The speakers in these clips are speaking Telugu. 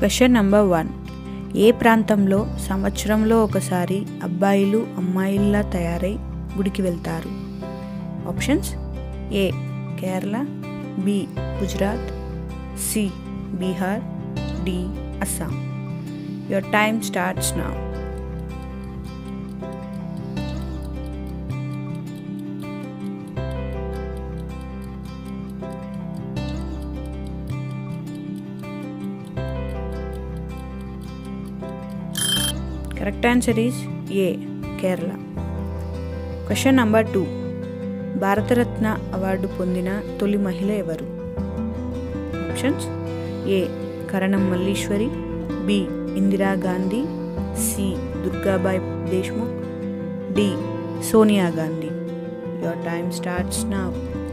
క్వశ్చన్ నంబర్ వన్ ఏ ప్రాంతంలో సంవత్సరంలో ఒకసారి అబ్బాయిలు అమ్మాయిల్లా తయారై గుడికి వెళ్తారు options A Kerala B Gujarat C Bihar D Assam your time starts now correct answer is A Kerala question number two Bharat Ratna award పొందిన తొలి మహిళ ఎవరు options A Karanam Malleswari B Indira Gandhi C Durgabai Deshmukh D Sonia Gandhi your time starts now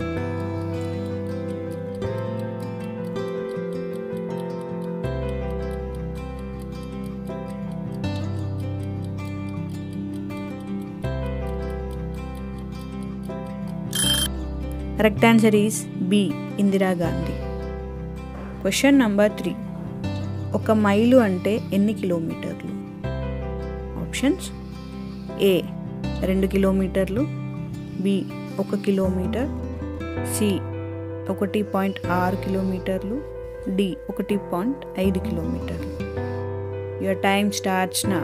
correct answer is B Indira Gandhi question number three ఒక మైలు అంటే ఎన్ని కిలోమీటర్లు ఆప్షన్స్ ఏ రెండు కిలోమీటర్లు బి ఒక కిలోమీటర్ సి ఒకటి పాయింట్ ఆరు కిలోమీటర్లు డి ఒకటి పాయింట్ ఐదు కిలోమీటర్లు your time starts now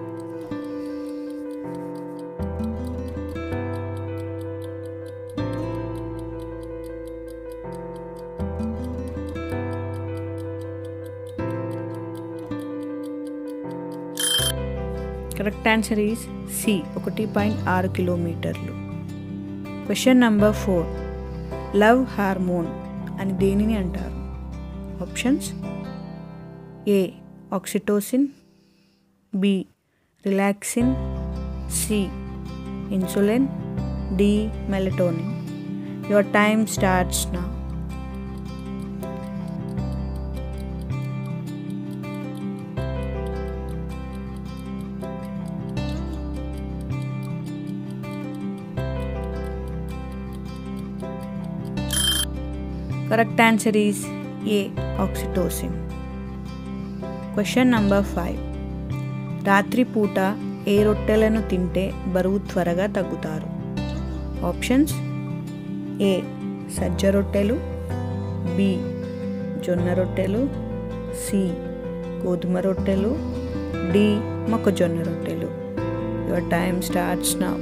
correct answer is C ఒకటి పాయింట్ ఆరు కిలోమీటర్లు question number four love hormone అని దేనిని అంటారు options A oxytocin B relaxin C insulin D melatonin your time starts now correct answer is A oxytocin question number five రాత్రిపూట ఏ రొట్టెలను తింటే బరువు త్వరగా తగ్గుతారు ఆప్షన్స్ ఏ సజ్జ రొట్టెలు బి జొన్న రొట్టెలు సి గోధుమ రొట్టెలు డి మొక్కజొన్న రొట్టెలు your time starts now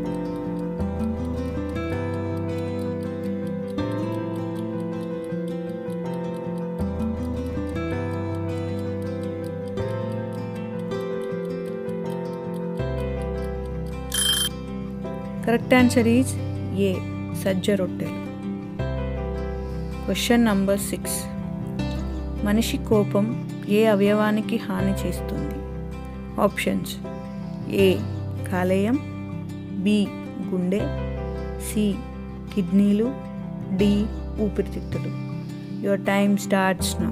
correct answer is A సజ్జ రొట్టెలు క్వశ్చన్ నంబర్ సిక్స్ మనిషి కోపం ఏ అవయవానికి హాని చేస్తుంది ఆప్షన్స్ ఏ కాలేయం బి గుండె సి కిడ్నీలు డి ఊపిరితిత్తులు your time starts now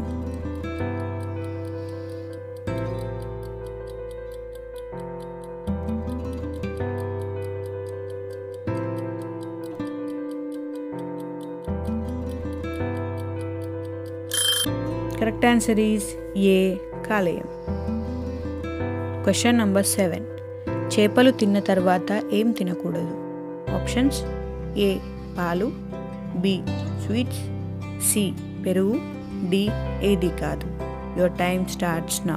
correct answer is A కాలేయం క్వశ్చన్ నంబర్ సెవెన్ చేపలు తిన్న తర్వాత ఏం తినకూడదు ఆప్షన్స్ ఏ పాలు బి స్వీట్స్ సి పెరుగు డి ఏది కాదు your time starts now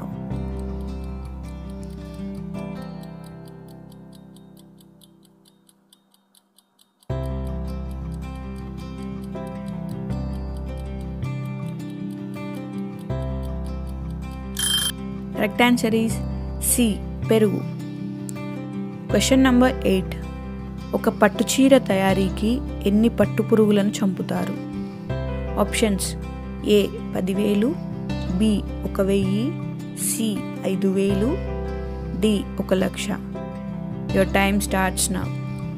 correct answer is C పెరుగు క్వశ్చన్ నంబర్ ఎయిట్ ఒక పట్టుచీర తయారీకి ఎన్ని పట్టు పురుగులను చంపుతారు ఆప్షన్స్ ఏ పదివేలు బి ఒక వెయ్యి సి ఐదు వేలు డి ఒక లక్ష your time starts now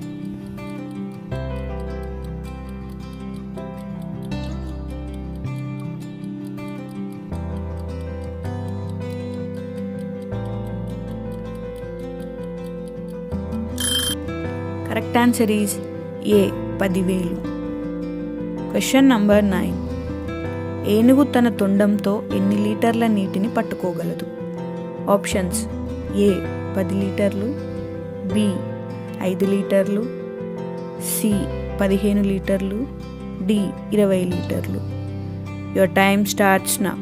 correct answer is A పదివేలు క్వశ్చన్ నంబర్ నైన్ ఏనుగు తన తొండంతో ఎన్ని లీటర్ల నీటిని పట్టుకోగలదు ఆప్షన్స్ ఏ పది లీటర్లు బి ఐదు లీటర్లు సి పదిహేను లీటర్లు డి ఇరవై లీటర్లు your time starts now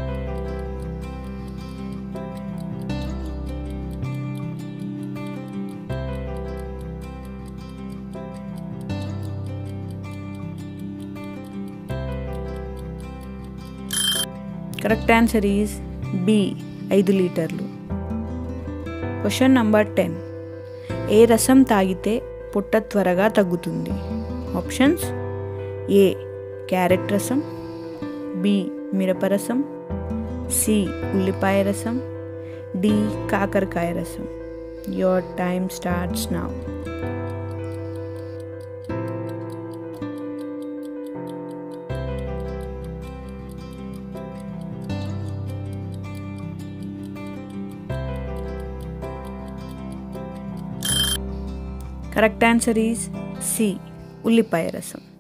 correct answer is B ఐదు లీటర్లు క్వశ్చన్ నంబర్ టెన్ ఏ రసం తాగితే పుట్ట త్వరగా తగ్గుతుంది ఆప్షన్స్ ఏ క్యారెట్ రసం బి మిరపరసం సి ఉల్లిపాయ రసం డి కాకరకాయ రసం your time starts now correct answer is C ఉల్లిపాయ రసం